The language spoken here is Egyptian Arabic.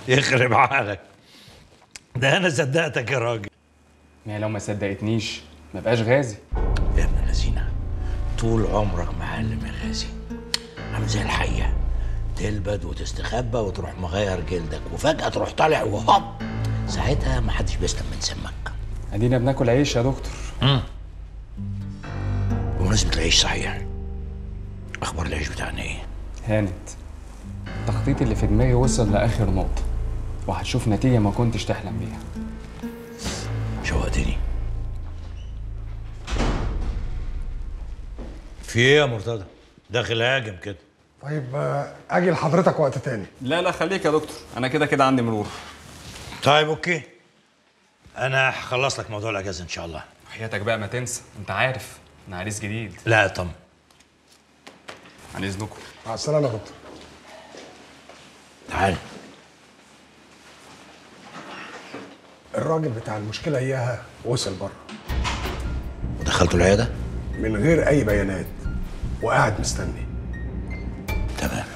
يخرب عقلك ده انا صدقتك يا راجل ما هي لو ما صدقتنيش ما بقاش غازي يا ابن الذين طول عمرك معلم يا غازي عامل زي الحيه تلبد وتستخبى وتروح مغير جلدك وفجاه تروح طالع وهوب ساعتها ما حدش بيسلم من سمك ادينا بناكل عيش يا دكتور بمناسبه العيش صحيح اخبار العيش بتاعنا ايه هانت التخطيط اللي في دماغي وصل لاخر نقطه وهتشوف نتيجه ما كنتش تحلم بيها شوقتني في ايه يا مرتضى داخل هاجم كده طيب آه، اجي لحضرتك وقت تاني لا لا خليك يا دكتور انا كده كده عندي مرور طيب اوكي انا هخلص لك موضوع الاجازه ان شاء الله حياتك بقى ما تنسى انت عارف انا عريس جديد لا طم عن اذنكم مع السلامه يا دكتور تعال الراجل بتاع المشكله اياها وصل بره ودخلته العياده من غير اي بيانات وقاعد مستني تمام